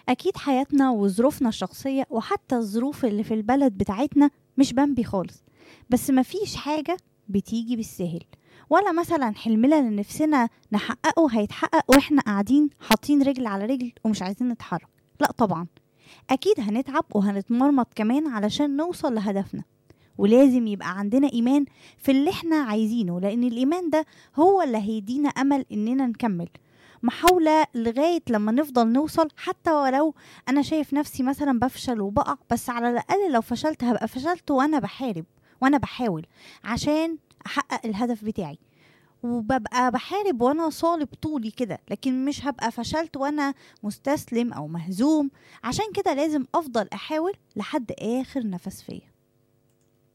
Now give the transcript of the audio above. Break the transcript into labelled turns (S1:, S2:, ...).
S1: أكيد حياتنا وظروفنا الشخصية وحتى الظروف اللي في البلد بتاعتنا مش بامبي خالص بس مفيش حاجة بتيجي بالسهل ولا مثلا حلمنا اللي نفسنا نحققه هيتحقق واحنا قاعدين حاطين رجل على رجل ومش عايزين نتحرك لا طبعا أكيد هنتعب وهنتمرمط كمان علشان نوصل لهدفنا ولازم يبقى عندنا إيمان في اللي احنا عايزينه لأن الإيمان ده هو اللي هيدينا أمل إننا نكمل محاولة لغاية لما نفضل نوصل حتى ولو أنا شايف نفسي مثلا بفشل وبقع بس على الأقل لو فشلت هبقى فشلت وأنا بحارب وأنا بحاول عشان أحقق الهدف بتاعي وببقى بحارب وانا صالب طولي كده لكن مش هبقى فشلت وانا مستسلم او مهزوم عشان كده لازم افضل احاول لحد اخر نفس فيا